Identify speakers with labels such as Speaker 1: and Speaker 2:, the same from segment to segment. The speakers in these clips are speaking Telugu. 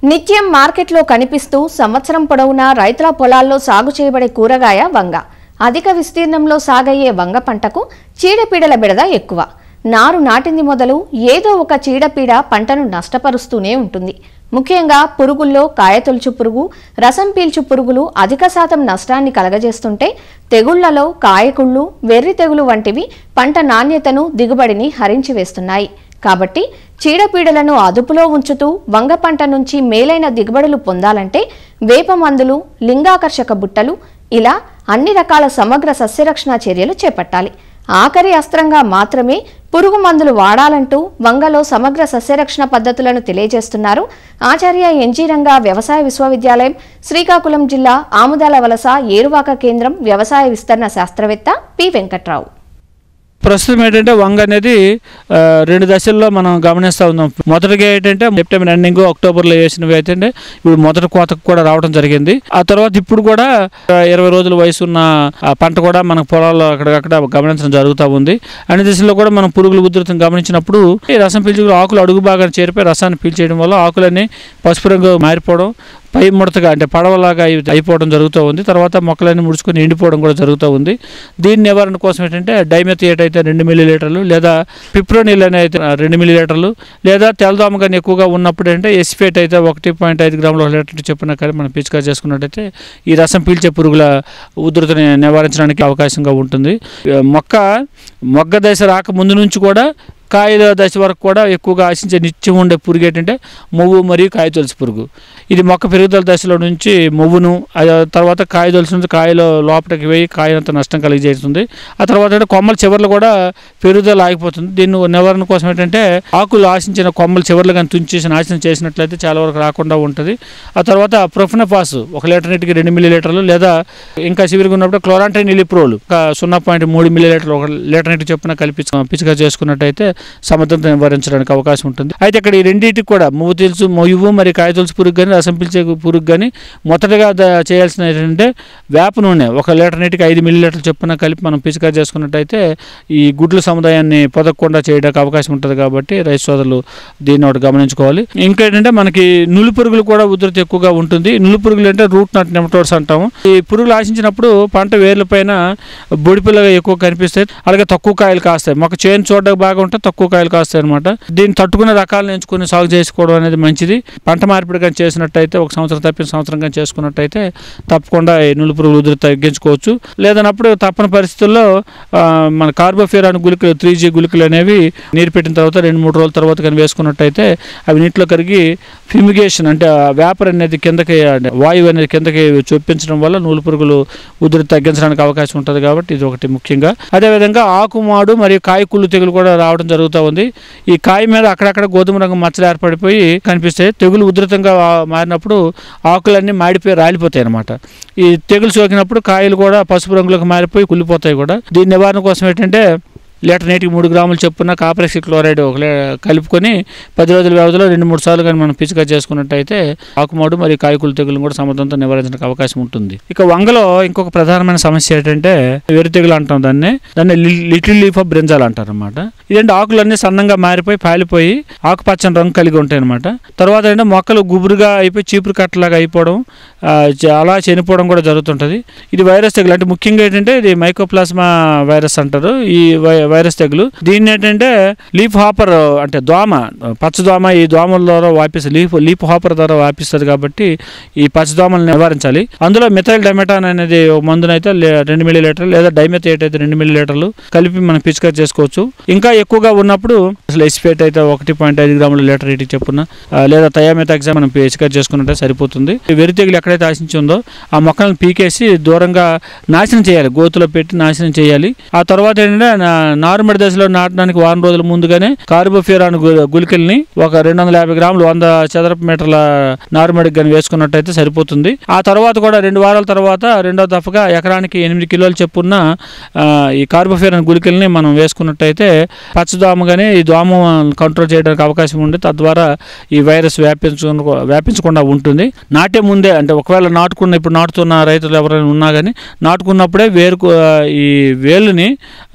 Speaker 1: నిత్యం మార్కెట్లో కనిపిస్తూ సంవత్సరం పొడవునా రైతుల పొలాల్లో సాగు చేయబడే కూరగాయ వంగ అధిక విస్తీర్ణంలో సాగయ్యే వంగ పంటకు చీడపీడల బెడద ఎక్కువ నారు నాటింది మొదలు ఏదో ఒక చీడపీడ పంటను నష్టపరుస్తూనే ఉంటుంది ముఖ్యంగా పురుగుల్లో కాయతొలుచు పురుగు రసం పీల్చు పురుగులు అధిక శాతం నష్టాన్ని కలగజేస్తుంటే తెగుళ్లలో కాయకుళ్ళు వెర్రి తెగులు వంటివి పంట నాణ్యతను దిగుబడిని హరించి వేస్తున్నాయి కాబట్టి చీడపీడలను అదుపులో ఉంచుతూ వంగ పంట నుంచి మేలైన దిగుబడులు పొందాలంటే వేప మందులు లింగాకర్షక బుట్టలు ఇలా అన్ని రకాల సమగ్ర సస్యరక్షణ చర్యలు చేపట్టాలి ఆఖరి అస్త్రంగా మాత్రమే పురుగు మందులు వాడాలంటూ వంగలో సమగ్ర సస్యరక్షణ పద్ధతులను తెలియజేస్తున్నారు ఆచార్య ఎన్జీ రంగా వ్యవసాయ విశ్వవిద్యాలయం శ్రీకాకుళం జిల్లా ఆముదాల వలస ఏరువాక కేంద్రం వ్యవసాయ విస్తరణ శాస్త్రవేత్త పి వెంకట్రావు
Speaker 2: ప్రస్తుతం ఏంటంటే వంగ అనేది ఆ, రెండు దశల్లో మనం గమనిస్తూ ఉన్నాం మొదటిగా ఏంటంటే సెప్టెంబర్ ఎండింగ్ అక్టోబర్లో వేసినవి అయితే ఇప్పుడు మొదటి కోతకు కూడా రావడం జరిగింది ఆ తర్వాత ఇప్పుడు కూడా ఆ, ఇరవై రోజుల వయసు ఉన్న ఆ పంట కూడా మన పొలాల్లో అక్కడక్కడ గమనించడం జరుగుతూ ఉంది అన్ని దశల్లో కూడా మనం పురుగుల ఉధృతం గమనించినప్పుడు ఈ రసం పీల్చుకుని ఆకులు అడుగు భాగాన్ని చేరిపోయి రసాన్ని పీల్చేయడం వల్ల ఆకులన్నీ పసుపు రంగు మారిపోవడం పై ముడతగా అంటే పడవలాగా అయి- అయిపోవడం జరుగుతూ ఉంది తర్వాత మొక్కలన్నీ ముడుచుకొని ఎండిపోవడం కూడా జరుగుతూ ఉంది దీని నివారణ కోసం ఏంటంటే డైమెథియేట్ అయితే రెండు మిల్లీ లీటర్లు లేదా పిప్రోనిల్ అనే అయితే రెండు మిల్లీ లీటర్లు లేదా తెల్లదోమ కానీ ఎక్కువగా ఉన్నప్పుడు అంటే ఎస్ఫేట్ అయితే ఒకటి పాయింట్ ఐదు గ్రాముల ఒక లీటర్ చెప్పిన కానీ మనం పిచికా చేసుకున్నట్టయితే ఈ రసం పీల్చే పురుగుల ఉధృతిని నివారించడానికి అవకాశంగా ఉంటుంది ఆ, మొక్క మొగ్గ దశ రాక ముందు నుంచి కూడా కాయల దశ వరకు కూడా ఎక్కువగా ఆశించే నిత్యం ఉండే పురుగు ఏంటంటే మొవ్వు మరియు కాయతొలసి పురుగు ఇది మొక్క పెరుగుదల దశలో నుంచి మొవ్వును ఆ తర్వాత కాయతొలసి నుంచి కాయలో లోపలికి పోయి కాయనంత నష్టం కలిగజేస్తుంది ఆ తర్వాత అంటే కొమ్మల చివర్లు కూడా పెరుగుదల ఆగిపోతుంది దీన్ని నివారణ కోసం ఏంటంటే ఆకులు ఆశించిన కొమ్మల చివర్లు కానీ తుంచేసి నాశనం చేసినట్లయితే చాలా వరకు రాకుండా ఉంటుంది ఆ తర్వాత ప్రొఫనఫాస్ ఒక లీటర్ నీటికి రెండు మిల్లీ లీటర్లు లేదా ఇంకా సివిరిగా ఉన్నప్పుడు క్లోరాంటైన్ ఇలిప్రోల్ ఒక సున్నా పాయింట్ మూడు మిల్లీ లీటర్లు ఒక లీటర్ నీటి చొప్పున కలిపి పిచ్చిగా చేసుకున్నట్టయితే సమర్థత నివారించడానికి అవకాశం ఉంటుంది అయితే ఇక్కడ ఈ రెండింటికి కూడా మువ్వు తెలుసు మొయ్యువు మరి కాయ తులసి పురుగు కానీ రసం పిలిచే పురుగు కానీ మొదటగా ద- చేయాల్సిన ఏంటంటే వేప నూనె ఒక లీటర్ నీటికి ఐదు మిల్లీ లీటర్లు చొప్పున కలిపి మనం పిచికా చేసుకున్నట్టయితే ఈ గుడ్ల సముదాయాన్ని పొదగకుండా చేయడానికి అవకాశం ఉంటుంది కాబట్టి రైతు సోదరులు దీన్ని ఒకటి గమనించుకోవాలి ఇంకా ఏంటంటే మనకి నులి పురుగులు కూడా ఉధృతి ఎక్కువగా ఉంటుంది నులి పురుగులు అంటే రూట్ నాట్ నెమటోడ్స్ అంటాము ఈ పురుగులు ఆశించినప్పుడు పంట వేర్ల పైన బొడిపిల్లగా ఎక్కువ కనిపిస్తాయి అలాగే తక్కువ కాయలు కాస్తాయి మొక్క చేను చూడడానికి బాగా ఉంటే తక్కువ కాయలు కాస్తాయి అనమాట దీన్ని తట్టుకునే రకాలను ఎంచుకొని సాగు చేసుకోవడం అనేది మంచిది పంట మార్పిడి కానీ చేసినట్టయితే ఒక సంవత్సరం తప్పిన సంవత్సరం కానీ చేసుకున్నట్టయితే తప్పకుండా ఈ నులి పురుగులు ఉధృతి తగ్గించుకోవచ్చు లేదన్నప్పుడు తప్పని పరిస్థితుల్లో ఆ, మన కార్బోఫిరాన్ గుళికలు త్రీ జీ గుళికలు అనేవి నీరు పెట్టిన తర్వాత రెండు మూడు రోజుల తర్వాత కానీ వేసుకున్నట్టయితే అవి నీటిలో కరిగి ఫ్యూమిగేషన్ అంటే ఆ వేపర్ అనేది కిందకి అంటే వాయువు అనేది కిందకి చొప్పించడం వల్ల నూలు పురుగులు ఉధృతి తగ్గించడానికి అవకాశం ఉంటుంది కాబట్టి ఇది ఒకటి ముఖ్యంగా అదేవిధంగా ఆకుమాడు మరియు కాయ కుళ్ళు తెగులు కూడా రావడం జరుగుతూ ఉంది ఈ కాయ మీద అక్కడక్కడ గోధుమ రంగు మచ్చలు ఏర్పడిపోయి కనిపిస్తాయి తెగులు ఉధృతంగా ఆ- మారినప్పుడు ఆకులన్నీ మాడిపోయి రాలిపోతాయి అనమాట ఈ తెగులు సోకినప్పుడు కాయలు కూడా పసుపు రంగులోకి మారిపోయి కుళ్ళిపోతాయి కూడా దీని నివారణ కోసం ఏంటంటే లీటర్ నీటికి మూడు గ్రాములు చొప్పున కాపరెక్సి క్లోరైడ్ ఒక లే- కలుపుకొని పది రోజుల వ్యవధిలో రెండు మూడు సార్లు కానీ మనం పిచికా చేసుకున్నట్టయితే ఆకుమాడు మరియు కాయకులు తెగులు కూడా సమర్థంతో నివారించడానికి అవకాశం ఉంటుంది ఇక వంగలో ఇంకొక ప్రధానమైన సమస్య ఏంటంటే వెరి తెగులు అంటాం దాన్ని దాన్ని లి- లిటిల్ లీఫ్ ఆఫ్ బ్రింజాల్ అంటారు అనమాట ఇదేంటి ఆకులన్నీ సన్నంగా మారిపోయి పాలిపోయి ఆకుపచ్చని రంగు కలిగి ఉంటాయి అనమాట తర్వాత ఏంటంటే మొక్కలు గుబురుగా అయిపోయి చీపురు కట్టలాగా అయిపోవడం ఆ, చ- అలా చనిపోవడం కూడా జరుగుతుంటుంది ఇది వైరస్ తెగులు అంటే ముఖ్యంగా ఏంటంటే ఇది మైకోప్లాస్మా వైరస్ అంటారు ఈ వై- వైరస్ తెగులు దీన్ని ఏంటంటే లీఫ్ హాపర్ అంటే దోమ పచ్చ దోమ ఈ దోమల ద్వారా వ్యాపిస్తుంది లీఫ్ లీఫ్ హాపర్ ద్వారా వ్యాపిస్తుంది కాబట్టి ఈ పచ్చ దోమలను నివారించాలి అందులో మిథైల్ డైమెటాన్ అనేది ఒక మందునైతే లే- రెండు మిల్లీ లీటర్లు లేదా డైమెథియేట్ అయితే రెండు మిల్లీ లీటర్లు కలిపి మనం పిచికారి చేసుకోవచ్చు ఇంకా ఎక్కువగా ఉన్నప్పుడు అసలు ఎస్పేట్ అయితే ఒకటి పాయింట్ ఐదు గ్రాముల లీటర్ ఇటు చెప్పున ఆ, లేదా తయామెత ఎగ్జామ్ మనం పిచికారి చేసుకున్నట్టే సరిపోతుంది ఈ వెరి తెగులు ఎక్కడైతే ఆశించి ఉందో ఆ మొక్కలను పీకేసి దూరంగా నాశనం చేయాలి గోతులో పెట్టి నాశనం చేయాలి ఆ తర్వాత ఏంటంటే నా- నారుమడి దశలో నాటడానికి వారం రోజుల ముందుగానే కార్బోఫిరాన్ గు- గుళికల్ని ఒక రెండు వందల యాభై గ్రాములు వంద చదరపు మీటర్ల నారుమడికి కానీ వేసుకున్నట్టయితే సరిపోతుంది ఆ తర్వాత కూడా రెండు వారాల తర్వాత రెండో దఫగా ఎకరానికి ఎనిమిది కిలోలు చెప్పున్న ఆ, ఈ కార్బోఫిరాన్ గుళికల్ని మనం వేసుకున్నట్టయితే పచ్చదోమ కానీ ఈ దోమ కంట్రోల్ చేయడానికి అవకాశం ఉంది తద్వారా ఈ వైరస్ వ్యాపించు వ్యాపించకుండా ఉంటుంది నాటే ముందే అంటే ఒకవేళ నాటుకున్న ఇప్పుడు నాటుతున్న రైతులు ఎవరైనా ఉన్నా కానీ నాటుకున్నప్పుడే వేరు ఈ వేలుని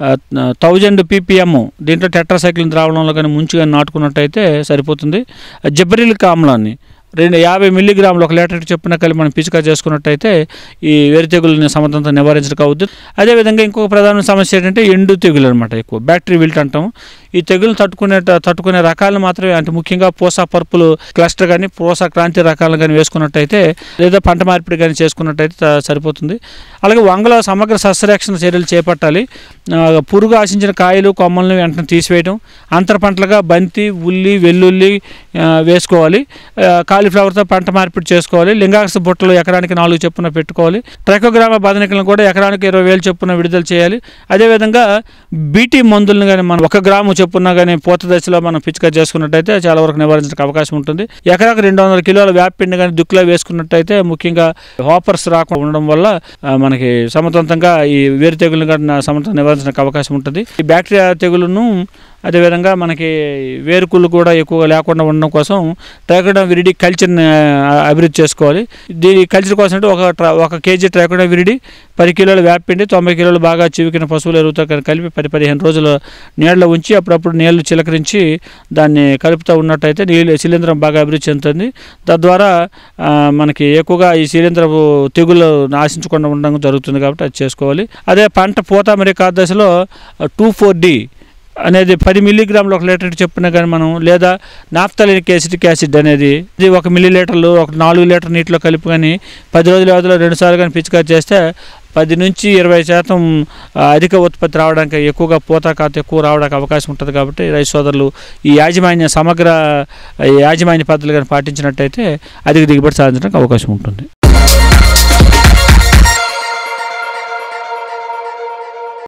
Speaker 2: థౌజండ్ పీపీఎం దీంట్లో టెట్రాసైక్లిన్ ద్రావణంలో కానీ ముంచుగా నాటుకున్నట్టయితే సరిపోతుంది జిబ్బరిలిక్ ఆమ్లాన్ని రెండు యాభై మిల్లీగ్రాములు ఒక లీటర్ చొప్పున కలిపి మనం పిచికా చేసుకున్నట్టయితే ఈ వేరు తెగులని సమర్థంతో నివారించడం అవుద్ది అదేవిధంగా ఇంకొక ప్రధాన సమస్య ఏంటంటే ఎండు తెగులు అనమాట ఎక్కువ బ్యాటరీ విల్ట్ అంటాం ఈ తెగులు తట్టుకునే తట్టుకునే రకాలు మాత్రమే అంటే ముఖ్యంగా పోసా పర్పులు క్లస్టర్ కానీ పోసా క్రాంతి రకాలు కానీ వేసుకున్నట్టయితే లేదా పంట మార్పిడి కానీ చేసుకున్నట్టయితే త- సరిపోతుంది అలాగే వంగలో సమగ్ర సస్యరక్షణ చర్యలు చేపట్టాలి ఆ, పురుగు ఆశించిన కాయలు కొమ్మలను వెంటనే తీసివేయడం అంతర పంటలుగా బంతి ఉల్లి వెల్లుల్లి ఆ, వేసుకోవాలి ఆ, కాలీఫ్లవర్తో పంట మార్పిడి చేసుకోవాలి లింగాక్స బుట్టలు ఎకరానికి నాలుగు చొప్పున పెట్టుకోవాలి ట్రైకోగ్రామ బాధనికలను కూడా ఎకరానికి ఇరవై వేలు చొప్పున విడుదల చేయాలి అదేవిధంగా బీటీ మందులను కానీ మనం ఒక గ్రాము చొప్పున కానీ పూత దశలో మనం పిచికా చేసుకున్నట్టయితే చాలా వరకు నివారించడానికి అవకాశం ఉంటుంది ఎకరాకు రెండు వందల కిలోల వేపిండి కానీ దుక్కులో వేసుకున్నట్టయితే ముఖ్యంగా హాపర్స్ రాకుండా ఉండడం వల్ల ఆ, మనకి సమర్థవంతంగా ఈ వేరు తెగులను కానీ సమర్థంగా నివారించడానికి అవకాశం ఉంటుంది ఈ బ్యాక్టీరియా తెగులును అదేవిధంగా మనకి వేరుకుళ్ళు కూడా ఎక్కువగా లేకుండా ఉండడం కోసం ట్రైకోడా విరిడి కల్చర్ని ఆ, అభివృద్ధి చేసుకోవాలి దీని కల్చర్ కోసం అంటే ఒక ట్ర- ఒక కేజీ ట్రైకోడా విరిడి పది కిలోల వేపిండి తొంభై కిలోలు బాగా చివికిన పశువుల ఎరువుతో కలి- కలిపి పది పదిహేను రోజులు నీళ్ళలో ఉంచి అప్పుడప్పుడు నీళ్లు చిలకరించి దాన్ని కలుపుతూ ఉన్నట్టయితే నీళ్ళు శిలీంధ్రం బాగా అభివృద్ధి చెందుతుంది తద్వారా ఆ, మనకి ఎక్కువగా ఈ శిలీంధ్రపు తెగులు నాశించకుండా ఉండడం జరుగుతుంది కాబట్టి అది చేసుకోవాలి అదే పంట పూత మరియు కాత దశలో టూ ఫోర్ డి అనేది పది మిల్లీగ్రాములు ఒక లీటర్ చెప్పినా కానీ మనం లేదా నాఫ్తలినిక్ యాసిటిక్ యాసిడ్ అనేది ఇది ఒక మిల్లీ లీటర్లు ఒక నాలుగు లీటర్ నీటిలో కలిపి కానీ పది రోజుల వ్యవధిలో రెండు సార్లు కానీ పిచికారి చేస్తే పది నుంచి ఇరవై శాతం ఆ, అధిక ఉత్పత్తి రావడానికి ఎక్కువగా పూత కాత ఎక్కువ రావడానికి అవకాశం ఉంటుంది కాబట్టి రైతు సోదరులు ఈ యాజమాన్య సమగ్ర ఆ, యాజమాన్య పద్ధతులు కానీ పాటించినట్టయితే అధిక దిగుబడి సాధించడానికి అవకాశం ఉంటుంది